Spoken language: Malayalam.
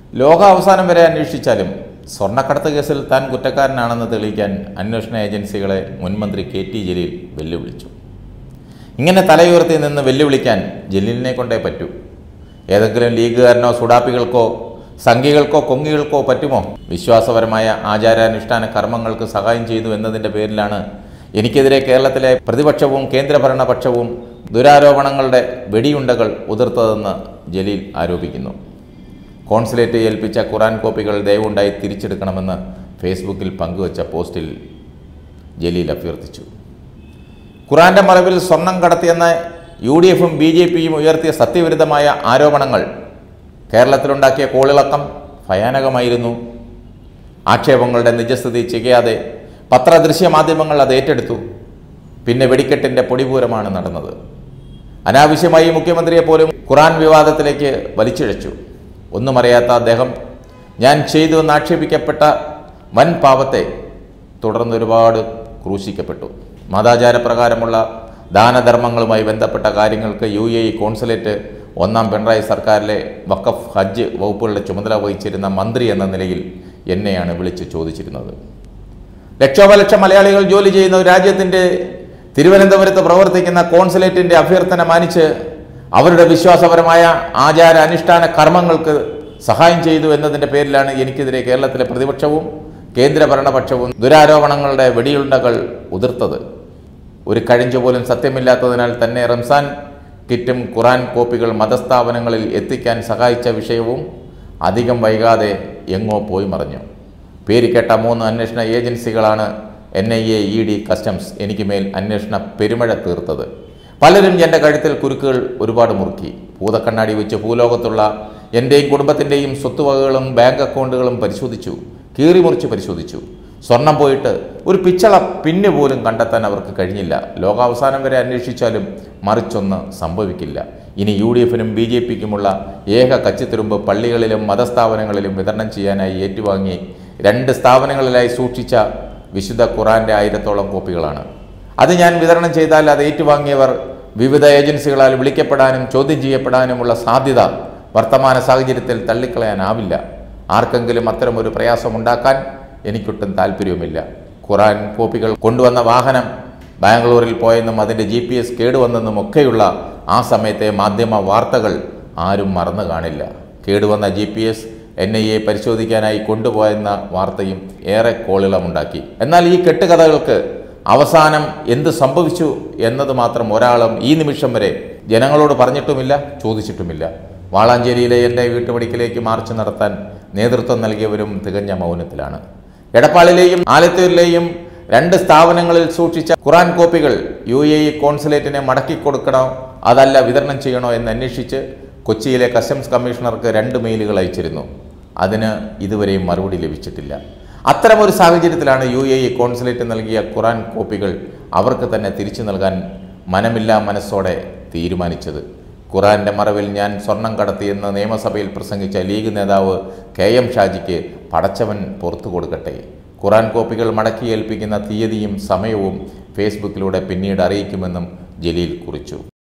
ലോകാവസാനം വരെ അന്വേഷിച്ചാലും സ്വർണ്ണക്കടത്ത് കേസിൽ താൻ കുറ്റക്കാരനാണെന്ന് തെളിയിക്കാൻ അന്വേഷണ ഏജൻസികളെ മുൻമന്ത്രി കെ ടി ജലീൽ വെല്ലുവിളിച്ചു ഇങ്ങനെ തലയുയർത്തി നിന്ന് വെല്ലുവിളിക്കാൻ ജലീലിനെ കൊണ്ടേ പറ്റൂ ഏതെങ്കിലും ലീഗുകാരനോ സുഡാപ്പികൾക്കോ സംഘികൾക്കോ കൊങ്ങികൾക്കോ പറ്റുമോ വിശ്വാസപരമായ ആചാരാനുഷ്ഠാന കർമ്മങ്ങൾക്ക് സഹായം ചെയ്തു എന്നതിൻ്റെ പേരിലാണ് എനിക്കെതിരെ കേരളത്തിലെ പ്രതിപക്ഷവും കേന്ദ്രഭരണപക്ഷവും ദുരാരോപണങ്ങളുടെ വെടിയുണ്ടകൾ ഉതിർത്തതെന്ന് ജലീൽ ആരോപിക്കുന്നു കോൺസുലേറ്റ് ഏൽപ്പിച്ച ഖുറാൻ കോപ്പികൾ ദയവുണ്ടായി തിരിച്ചെടുക്കണമെന്ന് ഫേസ്ബുക്കിൽ പങ്കുവച്ച പോസ്റ്റിൽ ജലീൽ അഭ്യർത്ഥിച്ചു ഖുറാന്റെ മറവിൽ സ്വർണം കടത്തിയെന്ന യു ഡി എഫും ബി ജെ പിയും ഉയർത്തിയ സത്യവിരുദ്ധമായ ആരോപണങ്ങൾ കേരളത്തിലുണ്ടാക്കിയ കോളിളക്കം ഭയാനകമായിരുന്നു ആക്ഷേപങ്ങളുടെ നിജസ്ഥിതി ചെയ്യാതെ പത്രദൃശ്യ മാധ്യമങ്ങൾ അത് ഏറ്റെടുത്തു പിന്നെ വെടിക്കെട്ടിൻ്റെ പൊടിപൂരമാണ് നടന്നത് അനാവശ്യമായി മുഖ്യമന്ത്രിയെ പോലും ഖുറാൻ വിവാദത്തിലേക്ക് വലിച്ചിഴച്ചു ഒന്നും അറിയാത്ത അദ്ദേഹം ഞാൻ ചെയ്തു എന്ന് ആക്ഷേപിക്കപ്പെട്ട വൻ പാപത്തെ തുടർന്ന് ഒരുപാട് ക്രൂശിക്കപ്പെട്ടു മതാചാരപ്രകാരമുള്ള ദാനധർമ്മങ്ങളുമായി ബന്ധപ്പെട്ട കാര്യങ്ങൾക്ക് യു എ ഇ കോൺസുലേറ്റ് ഒന്നാം പിണറായി സർക്കാരിലെ വഖഫ് ഹജ്ജ് വകുപ്പുകളുടെ ചുമതല വഹിച്ചിരുന്ന മന്ത്രി എന്ന നിലയിൽ എന്നെയാണ് വിളിച്ച് ചോദിച്ചിരുന്നത് ലക്ഷോപലക്ഷം മലയാളികൾ ജോലി ചെയ്യുന്ന ഒരു രാജ്യത്തിൻ്റെ തിരുവനന്തപുരത്ത് പ്രവർത്തിക്കുന്ന കോൺസുലേറ്റിൻ്റെ അഭ്യർത്ഥന മാനിച്ച് അവരുടെ വിശ്വാസപരമായ ആചാര അനുഷ്ഠാന കർമ്മങ്ങൾക്ക് സഹായം ചെയ്തു എന്നതിൻ്റെ പേരിലാണ് എനിക്കെതിരെ കേരളത്തിലെ പ്രതിപക്ഷവും കേന്ദ്ര ഭരണപക്ഷവും ദുരാരോപണങ്ങളുടെ വെടിയുണ്ടകൾ ഉതിർത്തത് ഒരു കഴിഞ്ഞു പോലും സത്യമില്ലാത്തതിനാൽ തന്നെ റംസാൻ കിറ്റും ഖുറാൻ കോപ്പികൾ മതസ്ഥാപനങ്ങളിൽ എത്തിക്കാൻ സഹായിച്ച വിഷയവും അധികം വൈകാതെ എങ്ങോ പോയി മറഞ്ഞു പേര് കേട്ട മൂന്ന് അന്വേഷണ ഏജൻസികളാണ് N I A E D customs എനിക്ക് മേൽ അന്വേഷണ പെരുമഴ തീർത്തത് പലരും എൻ്റെ കഴുത്തിൽ കുരുക്കുകൾ ഒരുപാട് മുറുക്കി ഭൂതക്കണ്ണാടി വെച്ച് ഭൂലോകത്തുള്ള എൻ്റെയും കുടുംബത്തിൻ്റെയും സ്വത്തുവകകളും ബാങ്ക് അക്കൗണ്ടുകളും പരിശോധിച്ചു കീറിമുറിച്ച് പരിശോധിച്ചു സ്വർണം പോയിട്ട് ഒരു പിച്ചള പിന്ന് പോലും കണ്ടെത്താൻ അവർക്ക് കഴിഞ്ഞില്ല ലോകാവസാനം വരെ അന്വേഷിച്ചാലും മറിച്ചൊന്ന് സംഭവിക്കില്ല ഇനി യു ഡി എഫിനും ബി ജെ പിക്കുമുള്ള ഏക കച്ചിത്തുരുമ്പ് പള്ളികളിലും മതസ്ഥാപനങ്ങളിലും വിതരണം ചെയ്യാനായി ഏറ്റുവാങ്ങി രണ്ട് സ്ഥാപനങ്ങളിലായി സൂക്ഷിച്ച വിശുദ്ധ ഖുറാന്റെ ആയിരത്തോളം കോപ്പികളാണ് അത് ഞാൻ വിതരണം ചെയ്താൽ അത് ഏറ്റുവാങ്ങിയവർ വിവിധ ഏജൻസികളാൽ വിളിക്കപ്പെടാനും ചോദ്യം ചെയ്യപ്പെടാനുമുള്ള സാധ്യത വർത്തമാന സാഹചര്യത്തിൽ തള്ളിക്കളയാനാവില്ല ആർക്കെങ്കിലും അത്തരമൊരു പ്രയാസമുണ്ടാക്കാൻ എനിക്കൊട്ടും താല്പര്യവുമില്ല ഖുറാൻ കോപ്പികൾ കൊണ്ടുവന്ന വാഹനം ബാംഗ്ലൂരിൽ പോയെന്നും അതിൻ്റെ ജി പി എസ് കേടുവന്നെന്നും ഒക്കെയുള്ള ആ സമയത്തെ മാധ്യമ വാർത്തകൾ ആരും മറന്നു കാണില്ല കേടുവന്ന G P S N I A പരിശോധിക്കാനായി കൊണ്ടുപോയെന്ന വാർത്തയും ഏറെ കോളിളമുണ്ടാക്കി എന്നാൽ ഈ കെട്ടുകഥകൾക്ക് അവസാനം എന്ത് സംഭവിച്ചു എന്നത് മാത്രം ഒരാളും ഈ നിമിഷം വരെ ജനങ്ങളോട് പറഞ്ഞിട്ടുമില്ല ചോദിച്ചിട്ടുമില്ല വാളാഞ്ചേരിയിലെ എൻ്റെ വീട്ടുപടിക്കലേക്ക് മാർച്ച് നടത്താൻ നേതൃത്വം നൽകിയവരും തികഞ്ഞ മൗനത്തിലാണ് എടപ്പാളിലെയും ആലത്തൂരിലെയും രണ്ട് സ്ഥാപനങ്ങളിൽ സൂക്ഷിച്ച ഖുറാൻ കോപ്പികൾ യു എ ഇ കോൺസുലേറ്റിനെ മടക്കി കൊടുക്കണോ അതല്ല വിതരണം ചെയ്യണോ എന്ന് അന്വേഷിച്ച് കൊച്ചിയിലെ കസ്റ്റംസ് കമ്മീഷണർക്ക് രണ്ട് മെയിലുകൾ അയച്ചിരുന്നു അതിന് ഇതുവരെയും മറുപടി ലഭിച്ചിട്ടില്ല അത്തരമൊരു സാഹചര്യത്തിലാണ് യു എ ഇ കോൺസുലേറ്റ് നൽകിയ ഖുറാൻ കോപ്പികൾ അവർക്ക് തന്നെ തിരിച്ചു നൽകാൻ മനമില്ലാ മനസ്സോടെ തീരുമാനിച്ചത് ഖുറാന്റെ മറവിൽ ഞാൻ സ്വർണം കടത്തിയെന്ന് നിയമസഭയിൽ പ്രസംഗിച്ച ലീഗ് നേതാവ് കെ എം ഷാജിക്ക് പടച്ചവൻ പുറത്തു കൊടുക്കട്ടെ ഖുറാൻ കോപ്പികൾ മടക്കി ഏൽപ്പിക്കുന്ന തീയതിയും സമയവും ഫേസ്ബുക്കിലൂടെ പിന്നീട് അറിയിക്കുമെന്നും ജലീൽ കുറിച്ചു